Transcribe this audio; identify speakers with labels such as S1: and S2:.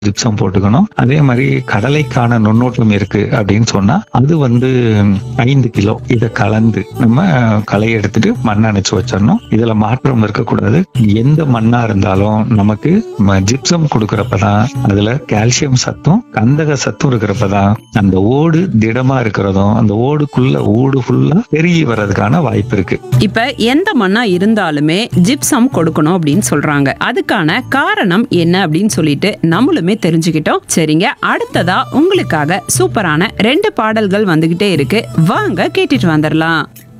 S1: gypsum போட்டுக்கணும் அதே மாதிரி கடலைக்கான நுண்ணோட்டம் இருக்கு அப்படின்னு சொன்னா அது வந்து ஐந்து கிலோ இதை கலந்து நம்ம களை எடுத்துட்டு மண் அணைச்சு வச்சிடணும் இதுல மாற்றம் இருக்கக்கூடாது எந்த மண்ணா இருந்தாலும் நமக்கு ஜிப்சம் கொடுக்கறப்பதான் அதுல கால்சியம் சத்தும் கந்தக சத்தும் இருக்கிறப்பதான் அந்த ஓடு திடமா இருக்கிறதும் அந்த ஓடுக்குள்ள ஓடு ஃபுல்லா பெருகி வர்றதுக்கான வாய்ப்பு இருக்கு
S2: இப்ப எந்த மண்ணா இருந்தாலுமே ஜிப்சம் கொடுக்கணும் அப்படின்னு சொல்றாங்க அதுக்கான காரணம் என்ன அப்படின்னு சொல்லிட்டு நம்மளுமே தெரிஞ்சுக்கிட்டோம் சரிங்க அடுத்ததா உங்களுக்காக சூப்பரான ரெண்டு பாடல்கள் வந்துகிட்டே இருக்கு வாங்க கேட்டுட்டு வந்துடலாம்